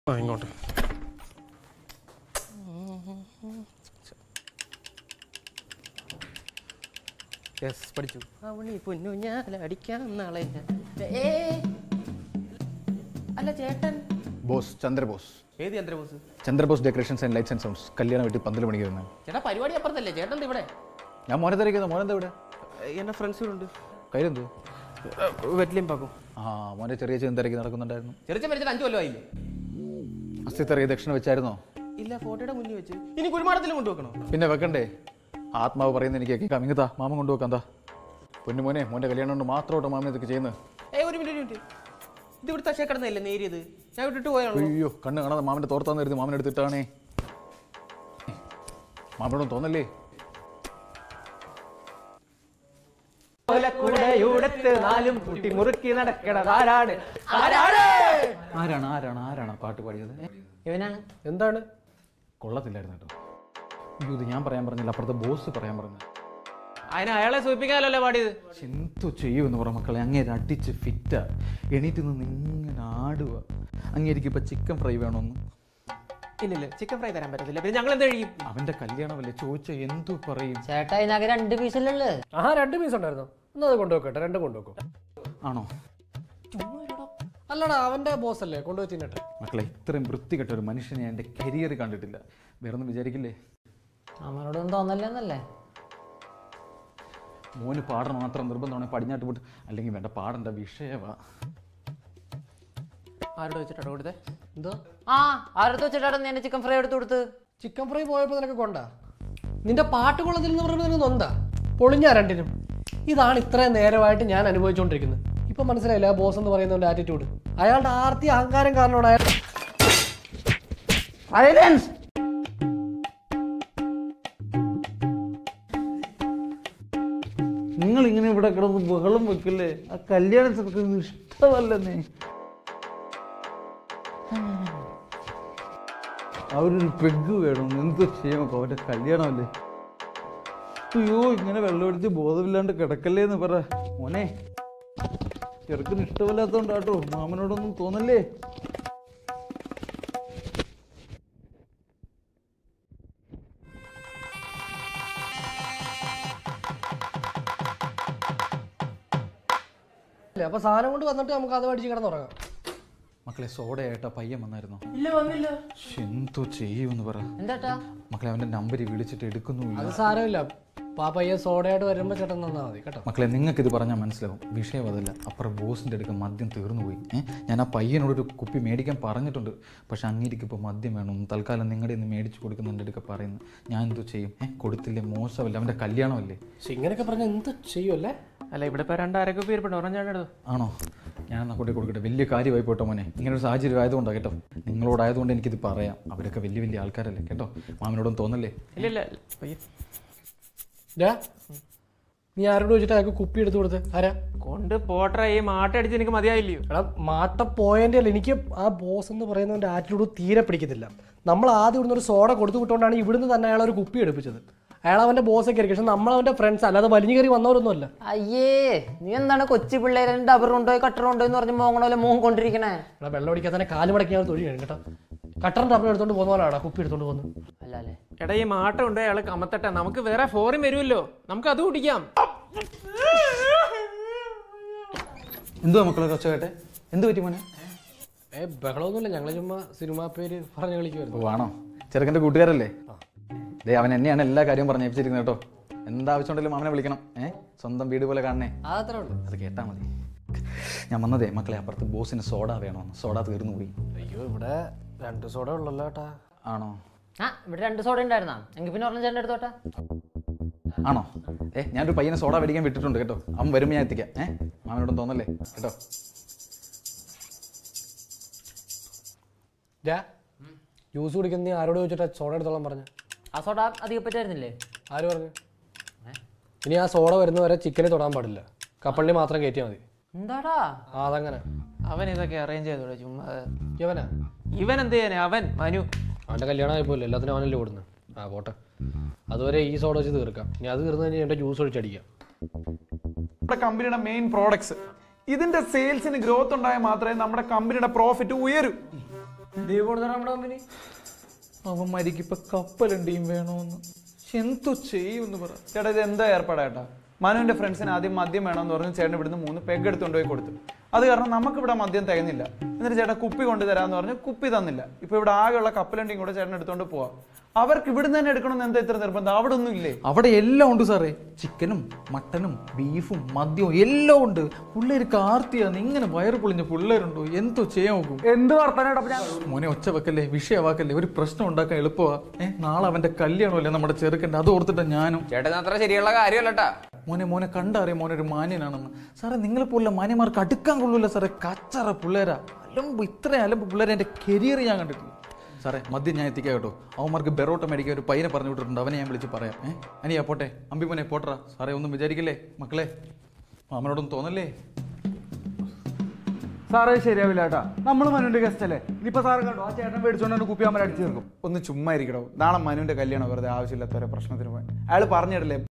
ആ ഇങ്ങോട്ട് യെസ് പഠിച്ചു അവണി പൊന്നു ഞാൻ അടിക്കാം നാളെ ഏ അല്ല ചേട്ടൻ ബോസ് ചന്ദ്രബോസ് ഏത് Chandrabose Chandrabose decorations and lights and sounds കല്യാണം വീട്ടിൽ പന്തൽ മണിക്ക് വരുന്നത് ചേട്ടാ പരിപാടി അപ്പുറത്തല്ലേ ചേട്ടൻ ദേ ഇവിടെ ഞാൻ മോനെ തിരക്കുന്നത് മോനെന്താ ഇവിടെ എൻ്റെ ഫ്രണ്ട്സ് ഇവിടെ ഉണ്ട് കയ്യിലെന്തോ വെറ്റിലും പാക്കും ആ മോനെ ചെറിയ ചെറിയ തിരക്കി നടക്കുന്നുണ്ടായിരുന്നു ചെറിയ മരിച്ചിട്ട് അഞ്ചു കൊല്ലമായില്ലേ അസ്ഥി തിരക്കി ദക്ഷിണ വെച്ചായിരുന്നോ ഇല്ല ഫോട്ടോയുടെ മുന്നിൽ വെച്ച് ഇനി കുരുമാടത്തിലും കൊണ്ടുവെക്കണോ പിന്നെ വെക്കണ്ടേ ആത്മാവ് പറയുന്ന എനിക്ക് കേൾക്കാം ഇങ്ങത്താ മാമൻ കൊണ്ടുവെക്കാം എന്താ പൊന്നു മോനെ മോൻ്റെ കല്യാണം കൊണ്ട് മാത്രമായിട്ട് മാമൻ ഇതൊക്കെ ചെയ്യുന്നത് ഏ ഒരു മിനിറ്റ് ഒരു മിനിറ്റ് ഇത് ഇവിടുത്തെ അക്ഷയ കിടന്നല്ലേ നേരിയത് ഞാൻ വിട്ടിട്ട് പോയാണോ അയ്യോ കണ്ണ് കാണാതെ മാമൻ്റെ തോർത്താന്ന് കരുതി മാമൻ എടുത്തിട്ടാണേ മാമനോടും തോന്നല്ലേ കുടയുടത്ത് നാലും കുട്ടി മുറുക്കി നടക്കണതാരാണ് ആരാണ് ആരാണ് ആരാണ് ആരാണ് പാട്ട് പാടിയത് ഏ? ഇവനാണ് എന്താണ് കൊള്ളത്തില്ലായിരുന്നു കേട്ടോ അയ്യോ ഇത് ഞാൻ പറയാൻ പറഞ്ഞില്ല അപ്പുറത്തെ ബോസ് പറയാൻ പറഞ്ഞു അതിന് അയാളെ സൂചിപ്പിക്കാനല്ലേ പാടിയത് എന്തോ ചെയ്യുമെന്ന് പറ മക്കളെ അങ്ങേര് അടിച്ച് ഫിറ്റാ എണീറ്റ് നിന്ന് ഇങ്ങനെ ആടുക അങ്ങേരിക്ക് ഇപ്പൊ ചിക്കൻ ഫ്രൈ വേണമെന്ന് ഇല്ല ഇല്ല ചിക്കൻ ഫ്രൈ തരാൻ പറ്റത്തില്ല പിന്നെ ഞങ്ങൾ എന്ത് കഴിയും അവന്റെ കല്യാണമല്ലേ ചോദിച്ച എന്തു പറയും ചേട്ടാ ഇതിനകത്ത് രണ്ട് പീസല്ലേ ആ രണ്ട് പീസ് ഉണ്ടായിരുന്നു എന്നാ അത് കൊണ്ടുവെക്കട്ടെ രണ്ടും കൊണ്ടുവെക്കും ആണോ അല്ലടാ അവന്റെ ബോസ് അല്ലേ കൊണ്ടുപോയി തിന്നട്ടെ മക്കളെ ഇത്രയും വൃത്തികെട്ട ഒരു മനുഷ്യനെ എൻ്റെ കരിയർ കണ്ടിട്ടില്ല വേറെ ഒന്നും വിചാരിക്കില്ലേ അമ്മനോടൊന്നും തോന്നല്ലെന്നല്ലേ മോന് പാടണം മാത്രം നിർബന്ധമാണ് പടിഞ്ഞാട്ട് പോട്ട് അല്ലെങ്കിൽ വേണ്ട പാടേണ്ട വിഷയവാ ആരോട് വെച്ചിട്ടാണ് കൊടുത്തേ എന്തോ ആ ആരുടെ വെച്ചിട്ടാണ് ഞാൻ ചിക്കൻ ഫ്രൈ എടുത്ത് കൊടുത്ത് ചിക്കൻ ഫ്രൈ പോയപ്പോൾ നിനക്ക് കൊണ്ടാ നിന്റെ പാട്ട് കൊള്ളത്തിൽ എന്ന് പറയുമ്പോൾ നിനക്ക് നൊന്താ പൊളിഞ്ഞ രണ്ടിനും ഇതാണ് ഇത്രയും നേരമായിട്ട് ഞാൻ അനുഭവിച്ചുകൊണ്ടിരിക്കുന്നത് ഇപ്പൊ മനസ്സിലായില്ല ആ ബോസ് എന്ന് പറയുന്നവന്റെ ആറ്റിറ്റ്യൂഡ് അയാളുടെ ആർത്തി അഹങ്കാരം കാരണമാണ് അയാൾ നിങ്ങൾ ഇങ്ങനെ ഇവിടെ കിടന്ന് ബഹളം വെക്കില്ലേ ആ കല്യാണ ചെറുക്കന് ഇഷ്ടമല്ലെന്നേ അവരൊരു പെഗ് വേണം എന്തോ ചെയ്യാൻ അവന്റെ കല്യാണമല്ലേ അയ്യോ ഇങ്ങനെ വെള്ളമടിച്ച് ബോധമില്ലാണ്ട് കിടക്കല്ലേ എന്ന് പറ മോനെ ചെറുക്കന് ഇഷ്ടമല്ലാത്തോണ്ടാട്ടോ മാമനോടൊന്നും തോന്നല്ലേ അപ്പൊ സാധനം കൊണ്ട് വന്നിട്ട് നമുക്ക് അത് മേടിച്ച് കിടന്നുറങ്ങാം മക്കളെ സോഡയായിട്ടാ പയ്യൻ വന്നായിരുന്നോ ഇല്ല വന്നില്ല എന്തോ ചെയ്യുമെന്ന് പറ എന്താട്ടാ മക്കളെ അവന്റെ നമ്പർ വിളിച്ചിട്ട് എടുക്കുന്നുമില്ല അത് സാരമില്ല പാ പയ്യെ സോഡയായിട്ട് വരുമ്പോൾ ചേട്ടൻ തന്നാൽ മതി കേട്ടോ മക്കളെ നിങ്ങൾക്ക് ഇത് പറഞ്ഞാൽ മനസ്സിലാവും വിഷയം അതല്ല അപ്പുറം ബോസിൻ്റെ അടുക്ക മദ്യം തീർന്നു പോയി ഏ ഞാൻ ആ പയ്യനോടൊരു കുപ്പി മേടിക്കാൻ പറഞ്ഞിട്ടുണ്ട് പക്ഷെ അങ്ങേരിക്ക് ഇപ്പോൾ മദ്യം വേണം തൽക്കാലം നിങ്ങളുടെ ഇന്ന് മേടിച്ച് കൊടുക്കുന്ന എൻ്റെ അടുക്ക പറയുന്നു ഞാൻ എന്തോ ചെയ്യും ഏ കൊടുത്തില്ലേ മോശമല്ല അവൻ്റെ കല്യാണമല്ലേ പക്ഷെ ഇങ്ങനെയൊക്കെ പറഞ്ഞാൽ എന്ത് ചെയ്യുമല്ലേ അല്ല ഇവിടെ ഇപ്പൊ രണ്ടാരൊക്കെ പേരിപ്പെട്ടു ഓറഞ്ചാണ് ആണോ ഞാൻ എന്നാൽ കൂട്ടി കൊടുക്കട്ടെ വലിയ കാര്യമായി പോട്ടോ മോനെ ഇങ്ങനെ ഒരു സാഹചര്യം ആയതുകൊണ്ടാണ് കേട്ടോ നിങ്ങളോടായതുകൊണ്ട് എനിക്കിത് പറയാം അവരൊക്കെ വലിയ വലിയ ആൾക്കാരല്ലേ കേട്ടോ മാമിനോടൊന്നും തോന്നല്ലേ ഇല്ല ഇല്ല പയ്യെ ഡാ, നീ ആരോട് വെച്ചിട്ട് അയാൾക്ക് കുപ്പി എടുത്ത് കൊടുത്ത് ആരാ കൊണ്ട് പോട്ടറ ഈ മാട്ടടിച്ച് എനിക്ക് മതിയായില്ലയോ എടാ മാട്ട പോയതിൻ്റെ അല്ല എനിക്ക് ആ ബോസ് എന്ന് പറയുന്നവൻ്റെ ആറ്റിറ്റ്യൂഡ് തീരെ പിടിക്കത്തില്ല നമ്മൾ ആദ്യം ഇവിടുന്ന് ഒരു സോഡ കൊടുത്തു വിട്ടുകൊണ്ടാണ് ഇവിടുന്ന് തന്നെ അയാൾ ഒരു കുപ്പി എടുപ്പിച്ചത് അയാൾ അവൻ്റെ ബോസൊക്കെ ആയിരിക്കും പക്ഷെ നമ്മൾ അവൻ്റെ ഫ്രണ്ട്സ് അല്ലാതെ വലിഞ്ഞു കയറി വന്നവരൊന്നും അല്ല അയ്യേ നീ എന്താണ് കൊച്ചു പിള്ളേരെ ഡബർ ഉണ്ടോ കട്ടർ ഉണ്ടോ എന്ന് പറഞ്ഞ് മോങ്ങണോലെ മോഹം കൊണ്ടിരിക്കണേ എടാ വെള്ളം അടിക്കാൻ തന്നെ കാല് മടക്കി ഞാൻ തൊഴി കേട്ടോ കട്ടറും ടബറും എടുത്തോണ്ട് പോകുന്ന പോലെയാണ് കുപ്പി എടുത്തോണ്ട് പോകുന്നത് അല്ല അല്ലേ എടാ ഈ മാട്ടം ഉണ്ട് അയാൾ കമത്തട്ടെ നമുക്ക് വേറെ ഫോറിൻ വരുമല്ലോ നമുക്ക് അത് കുടിക്കാം എന്തുവാ മക്കളെ കൊച്ച കേട്ടെ എന്ത് പറ്റി മോനെ ഏ ബഹളമൊന്നുമില്ല ഞങ്ങൾ ചുമ്മാ സിനിമാ പേര് പറഞ്ഞു കളിക്കുമായിരുന്നു ഓ ആണോ ചെറുക്കൻ്റെ കൂട്ടുകാരല്ലേ ദേ അവൻ എന്നെയാണ് എല്ലാ കാര്യവും പറഞ്ഞു ഏൽപ്പിച്ചിരിക്കുന്നത് കേട്ടോ എന്താവശ്യമുണ്ടെങ്കിലും മാമനെ വിളിക്കണം ഏ സ്വന്തം വീട് പോലെ കാണണേ അതത്രേ ഉള്ളൂ അത് കേട്ടാ മതി ഞാൻ വന്നതേ മക്കളെ അപ്പുറത്ത് ബോസിന് സോഡ വേണമെന്ന് സോഡ തീർന്നു പോയി അയ്യോ ഇവിടെ രണ്ട് സോഡ ഉള്ളല്ലോ ഏട്ടാ ആണോ ആ ഇവിടെ രണ്ട് സോഡ ഉണ്ടായിരുന്നാ എങ്കിൽ പിന്നെ ഒരെണ്ണം ചേട്ടൻ എടുത്തോട്ടെ ആണോ ഏ ഞാനൊരു പയ്യനെ സോഡ മേടിക്കാൻ വിട്ടിട്ടുണ്ട് കേട്ടോ അവൻ വരുമ്പോൾ ഞാൻ എത്തിക്കാം ഏ മാമനോടും തോന്നല്ലേ കേട്ടോ ഡാ ജ്യൂസ് കുടിക്കുന്ന നീ ആരോട് ചോദിച്ചിട്ടാ സോഡ എടുത്തോളാൻ പറഞ്ഞു ആ സോഡ അധികം പറ്റായിരുന്നില്ലേ ആര് പറഞ്ഞു ഇനി ആ സോഡ വരുന്നവരെ ചിക്കനെ തൊടാൻ പാടില്ല കപ്പലിന് മാത്രം കയറ്റിയാൽ മതി എന്താടാ ആ അതങ്ങനെ അവൻ ഇതൊക്കെ അറേഞ്ച് ചെയ്തോടെ ചുമ്മാ ഇവനാ ഇവൻ എന്ത് ചെയ്യാനേ അവൻ മനു അവൻ്റെ കല്യാണം ആയിപ്പോയില്ല എല്ലാത്തിനും അവനല്ലേ ഓടുന്നത് ആ പോട്ടെ അതുവരെ ഈ സോഡ വെച്ച് തീർക്കാം ഇനി അത് തീർന്നു കഴിഞ്ഞാൽ എൻ്റെ ജ്യൂസ് ഒഴിച്ചടിക്കാം നമ്മുടെ കമ്പനിയുടെ മെയിൻ പ്രോഡക്ട്സ് ഇതിന്റെ സെയിൽസിന് ഗ്രോത്ത് ഉണ്ടായാൽ മാത്രമേ നമ്മുടെ കമ്പനിയുടെ പ്രോഫിറ്റ് ഉയരൂ നമ്മുടെ കമ്പനി അവന്മാർക്ക് ഇപ്പൊ കപ്പലണ്ടിയും വേണോന്ന് പക്ഷെ എന്തോ ചെയ്യുമെന്ന് പറ ചേട്ടാ ഇത് എന്താ ഏർപ്പാടാ മനുവിന്റെ ഫ്രണ്ട്സിന് ആദ്യം മദ്യം വേണമെന്ന് പറഞ്ഞു ചേട്ടൻ ഇവിടുന്ന് മൂന്ന് പെഗ് എടുത്തുകൊണ്ട് പോയി കൊടുത്തു അത് കാരണം നമുക്ക് ഇവിടെ മദ്യം തികഞ്ഞില്ല എന്നിട്ട് ചേട്ടാ കുപ്പി കൊണ്ട് തരാന്ന് പറഞ്ഞു കുപ്പി തന്നില്ല ഇപ്പൊ ഇവിടെ ആകെയുള്ള കപ്പലണ്ടിയും കൂടെ ചേട്ടൻ എടുത്തോണ്ട് പോവാം അവർക്ക് ഇവിടുന്ന് തന്നെ എടുക്കണമെന്ന് എന്താ ഇത്ര നിർബന്ധം അവിടെ ഒന്നും ഇല്ലേ അവിടെ എല്ലാം ഉണ്ട് സാറേ ചിക്കനും മട്ടനും ബീഫും മദ്യവും എല്ലാം ഉണ്ട് പിള്ളേർ കാർത്തിയാണ് ഇങ്ങനെ വയറ് പൊളിഞ്ഞ പിള്ളേരുണ്ടോ എന്തോ ചെയ്യാൻ നോക്കും എന്ത് വർത്താനം ഞാൻ മോനെ ഒച്ച വെക്കല്ലേ വിഷയവാക്കല്ലേ ഒരു പ്രശ്നം ഉണ്ടാക്കാൻ എളുപ്പമാ ഏഹ് നാളെ അവന്റെ കല്യാണമല്ലേ നമ്മുടെ ചെറുക്കൻ്റെ അത് ഓർത്തിട്ടാ ഞാനും ചേട്ടൻ അത്ര ശരിയുള്ള കാര്യമല്ലട്ടാ മോനെ മോനെ കണ്ടറിയാം മോനെ ഒരു മാന്യനാണെന്ന് സാറേ നിങ്ങളെ പോലുള്ള മാന്യന്മാർക്ക് അടുക്കാൻ കൊള്ളൂല സാറേ കച്ചറ പിള്ളേരാ അലമ്പ് ഇത്രയും അലമ്പ് പിള്ളേരെ എൻ്റെ കരിയർ ഞാൻ കണ്ടിട്ടില്ല സാറേ മദ്യം ഞാൻ എത്തിക്കാം കേട്ടോ അവന്മാർക്ക് ബെറോട്ട മേടിക്കാൻ ഒരു പയ്യനെ പറഞ്ഞു വിട്ടിട്ടുണ്ട് അവനെ ഞാൻ വിളിച്ച് പറയാം ഏഹ് അനിയാ പോട്ടെ അമ്പി മോനെ പോട്ടറാ സാറേ ഒന്നും വിചാരിക്കല്ലേ മക്കളെ മാമനോടൊന്നും തോന്നല്ലേ സാറേ ശരിയാവില്ല ചേട്ടാ നമ്മൾ മനുവിന്റെ ഗസ്റ്റ് അല്ലേ ഇനിയിപ്പോ സാറ് കണ്ടോ ആ ചേട്ടൻ മേടിച്ചോണ്ട് കുപ്പി അമ്മ അടിച്ചു തീർക്കും ഒന്ന് ചുമ്മാ ഇരിക്കണോ നാളെ മനുവിന്റെ കല്യാണം വെറുതെ ആവശ്യമില്ലാത്ത ഓരോ പ്രശ്നത്തിന് പോയി അയാൾ പറഞ്ഞിട്ടില്ലേ